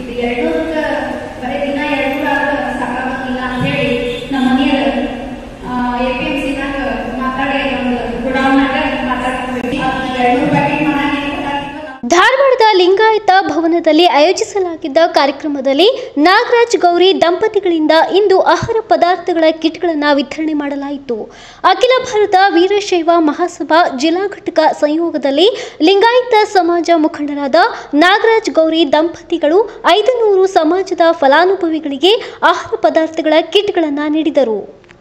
ಇದು ಎರಡ್ನೂರಕ್ಕ ಬರೀ ದಿನ ಎರಡ್ನೂರ ಸಾಕಾಗಂಗಿಲ್ಲ ಅಂತ ಹೇಳಿ ನಮ್ಮ ಮನೆಯವ್ರ ಎ ಪಿ ಎಂ ಸಿನಾಗ ಮಾತಾಡಿ ಒಂದು ಗುಡೌನ್ನಾಗ ಮಾತಾಡ್ತೀವಿ ಎರಡ್ನೂರು ಪ್ಯಾಕೆಟ್ ಮಾಡಂಗಿಲ್ಲ ಧಾರವಾಡದ ಲಿಂಗಾಯತ ಭವನದಲ್ಲಿ ಆಯೋಜಿಸಲಾಗಿದ್ದ ಕಾರ್ಯಕ್ರಮದಲ್ಲಿ ನಾಗರಾಜ್ ಗೌರಿ ದಂಪತಿಗಳಿಂದ ಇಂದು ಆಹಾರ ಪದಾರ್ಥಗಳ ಕಿಟ್ಗಳನ್ನು ವಿತರಣೆ ಮಾಡಲಾಯಿತು ಅಖಿಲ ಭಾರತ ವೀರಶೈವ ಮಹಾಸಭಾ ಜಿಲ್ಲಾ ಘಟಕ ಸಂಯೋಗದಲ್ಲಿ ಲಿಂಗಾಯತ ಸಮಾಜ ಮುಖಂಡರಾದ ನಾಗರಾಜ್ ಗೌರಿ ದಂಪತಿಗಳು ಐದು ನೂರು ಸಮಾಜದ ಫಲಾನುಭವಿಗಳಿಗೆ ಆಹಾರ ಪದಾರ್ಥಗಳ ಕಿಟ್ಗಳನ್ನು ನೀಡಿದರು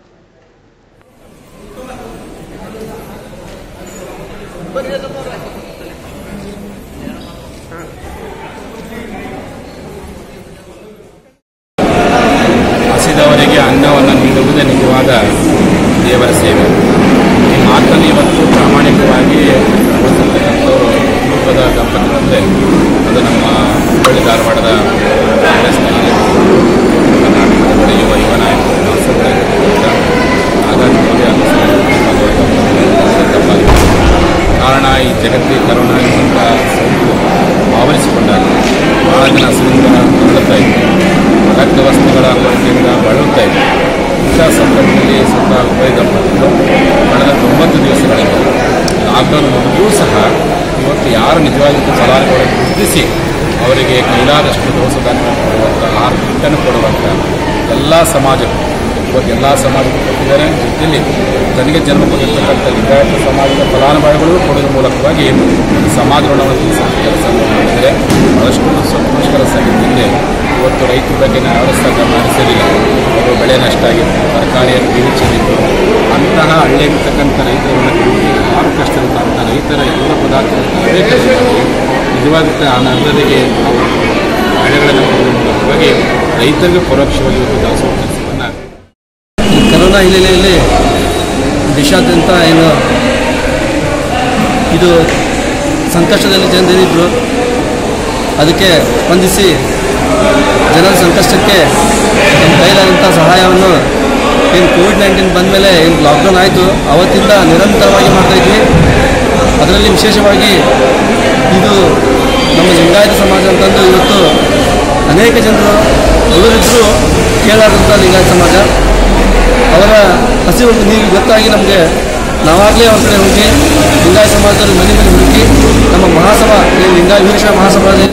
ಹಸಿದವರಿಗೆ ಅನ್ನವನ್ನು ನೀಡುವುದೇ ನಿಜವಾದ ದೇವರ ಸೇವೆ ಈ ಮಾತನ್ನು ಇವತ್ತು ಪ್ರಾಮಾಣಿಕವಾಗಿ ಬಳಸತಕ್ಕಂಥವರು ಕುಟುಂಬದ ದಂಪತಿಗಳಂದರೆ ಅದು ನಮ್ಮ ಹುಬ್ಬಳ್ಳಿ ಧಾರವಾಡದ ಕಾಂಗ್ರೆಸ್ನಲ್ಲಿ ಕರ್ನಾಟಕದ ಬೆಳೆಯುವ ಯುವ ನಾಯಕರು ಸಂಸದ ನಾಗರಾಜ್ ಮೋದಿ ಹಾಗೂ ತಪ್ಪಾಗಿದೆ ಕಾರಣ ಈ ಜಗತ್ತಿಗೆ ಕರೋನಾ ಎಂಬಂಥ ಸೋಂಕು ಆವರಿಸಿಕೊಂಡಾಗ ಬಹಳ ಜನ ಹಸಿರಿಂದ ಬಳಲ್ತಾ ಇತ್ತು ರಕ್ತ ವಸ್ತುಗಳ ಕೊರತೆಯಿಂದ ಬಳಲ್ತಾ ಇತ್ತು ಇಂಥ ಸಂದರ್ಭದಲ್ಲಿ ಸ್ವತಃ ಉಭಯ ದಂಪತಿಗಳು ಕಳೆದ ತೊಂಬತ್ತು ದಿವಸಗಳಿಂದ ಲಾಕ್ಡೌನ್ ಮುಗಿದೂ ಸಹ ಇವತ್ತು ಯಾರು ನಿಜವಾಗಿದ್ದು ಫಲಾನುಭವಿಗಳನ್ನು ಗುರುತಿಸಿ ಅವರಿಗೆ ಕೈಲಾದಷ್ಟು ದೋಸದಾನ ಕೊಡುವಂಥ ಆಹಾರ ಕಿಟ್ಟನ್ನು ಕೊಡುವಂಥ ಎಲ್ಲ ಸಮಾಜಕ್ಕೂ ಇವತ್ತು ಎಲ್ಲ ಸಮಾಜಕ್ಕೂ ಕೊಟ್ಟಿದ್ದಾರೆ ಜೊತೆಯಲ್ಲಿ ತನಗೆ ಜನ್ಮ ಕೊಟ್ಟಿರ್ತಕ್ಕಂಥ ಲಿಂಗಾಯತ ಸಮಾಜದ ಫಲಾನುಭವಿಗಳು ಕೊಡೋದ್ರ ಮೂಲಕವಾಗಿ ಒಂದು ಸಮಾಜ ಋಣವನ್ನು ತೀರಿಸುವಂಥ ಕೆಲಸವನ್ನು ಮಾಡಿದರೆ ಬಹಳಷ್ಟು ಸಂತೋಷಕರ ಸಂಗತಿಯಲ್ಲಿ ಇವತ್ತು ರೈತರ ಬಗ್ಗೆ ನಾವು ಯಾರು ಸಹ ಗಮನ ಹರಿಸಲಿಲ್ಲ ಅವರು ಬೆಳೆ ನಷ್ಟ ಆಗಿತ್ತು ತರಕಾರಿಯನ್ನು ಬೀಳಿಸಿದ್ದು ಅಂತಹ ಹಳ್ಳಿಯಲ್ಲಿರ್ತಕ್ಕಂಥ ರೈತರನ್ನು ಕುರಿತು ಯಾರು ಕಷ್ಟ ಇರುತ್ತಂಥ ರೈತರ ಎಲ್ಲ ಪದಾರ್ಥಗಳನ್ನು ನಾವೇ ಖರೀದಿ ಮಾಡಿ ನಿಜವಾದ ಆ ನಗರರಿಗೆ ನಾವು ಬೆಳೆಗಳನ್ನು ಕೊಡುವ ಮೂಲಕವಾಗಿ ರೈತರಿಗೆ ಪರೋಕ್ಷವಾಗಿ ಇವತ್ತು ದಾಸೋಹ ಕೆಲಸವನ್ನು ಈ ಕರೋನಾ ಹಿನ್ನೆಲೆಯಲ್ಲಿ ದೇಶಾದ್ಯಂತ ಏನು ಇದು ಸಂಕಷ್ಟದಲ್ಲಿ ಜನರಿದ್ದರು ಅದಕ್ಕೆ ಸ್ಪಂದಿಸಿ ಜನರ ಸಂಕಷ್ಟಕ್ಕೆ ಏನು ಕೈಲಾದಂಥ ಸಹಾಯವನ್ನು ಏನು ಕೋವಿಡ್ ನೈನ್ಟೀನ್ ಬಂದ ಮೇಲೆ ಏನು ಲಾಕ್ಡೌನ್ ಆಯಿತು ಅವತ್ತಿಂದ ನಿರಂತರವಾಗಿ ಮಾಡ್ತಾಯಿದ್ವಿ ಅದರಲ್ಲಿ ವಿಶೇಷವಾಗಿ ಇದು ನಮ್ಮ ಲಿಂಗಾಯತ ಸಮಾಜ ಅಂತಂದು ಇವತ್ತು ಅನೇಕ ಜನರು ಉಳಿದಿದ್ದರೂ ಕೇಳಾದಂಥ ಲಿಂಗಾಯತ ಸಮಾಜ ಅವರ ಹಸಿವು ನೀರು ಗೊತ್ತಾಗಿ ನಮಗೆ ನಾವಾಗಲೇ ಅವ್ರ ಕಡೆ ಹೋಗಿ ಲಿಂಗಾಯತ ಸಮಾಜದಲ್ಲಿ ಮನೆ ಮನೆ ಹುಡುಕಿ ನಮ್ಮ ಮಹಾಸಭಾ ಏನು ಲಿಂಗಾಯ ವೀರಶೈವ ಮಹಾಸಭಾ ಇದೆ,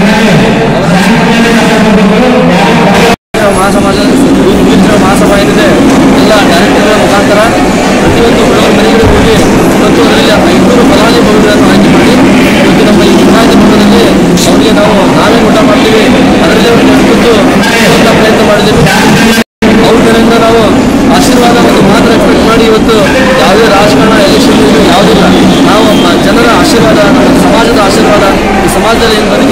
ಮಹಾಸಮಾಜ ವೀರಶೈವ ಮಹಾಸಭಾ ಏನಿದೆ ಎಲ್ಲ ಡೈರೆಕ್ಟರ್ಗಳ ಮುಖಾಂತರ ಪ್ರತಿಯೊಂದು ಬಡವರ ಮನೆಗಳಿಗೆ ಹೋಗಿ ಮತ್ತು ಅದರಲ್ಲಿ ಐನೂರು ಫಲಾನುಭವಿಗಳನ್ನು ಆಯ್ಕೆ ಮಾಡಿ ಇವತ್ತು ನಮ್ಮ ಈ ಲಿಂಗಾಯತ ಭವನದಲ್ಲಿ ಅವರಿಗೆ ನಾವು ನಾವೇ ಊಟ ಮಾಡ್ತೀವಿ ಅದರಲ್ಲಿ ಅವರಿಗೆ ಅಷ್ಟೊಂದು ಕೊಡುವಂಥ ಪ್ರಯತ್ನ ಮಾಡಿದ್ದೀವಿ ಅವ್ರ ಕಡೆಯಿಂದ ನಾವು ಆಶೀರ್ವಾದ ಮತ್ತು ಮಾತ್ರ ಎಕ್ಸ್ಪೆಕ್ಟ್ ಮಾಡಿ ಇವತ್ತು ಯಾವುದೇ ರಾಜಕಾರಣ ಎಲೆಕ್ಷನ್ ಯಾವುದಿಲ್ಲ ನಾವು ನಮ್ಮ ಜನರ ಆಶೀರ್ವಾದ ನಮ್ಮ ಸಮಾಜದ ಆಶೀರ್ವಾದ ಈ ಸಮಾಜದಲ್ಲಿ ಏನು ಬದುಕಿ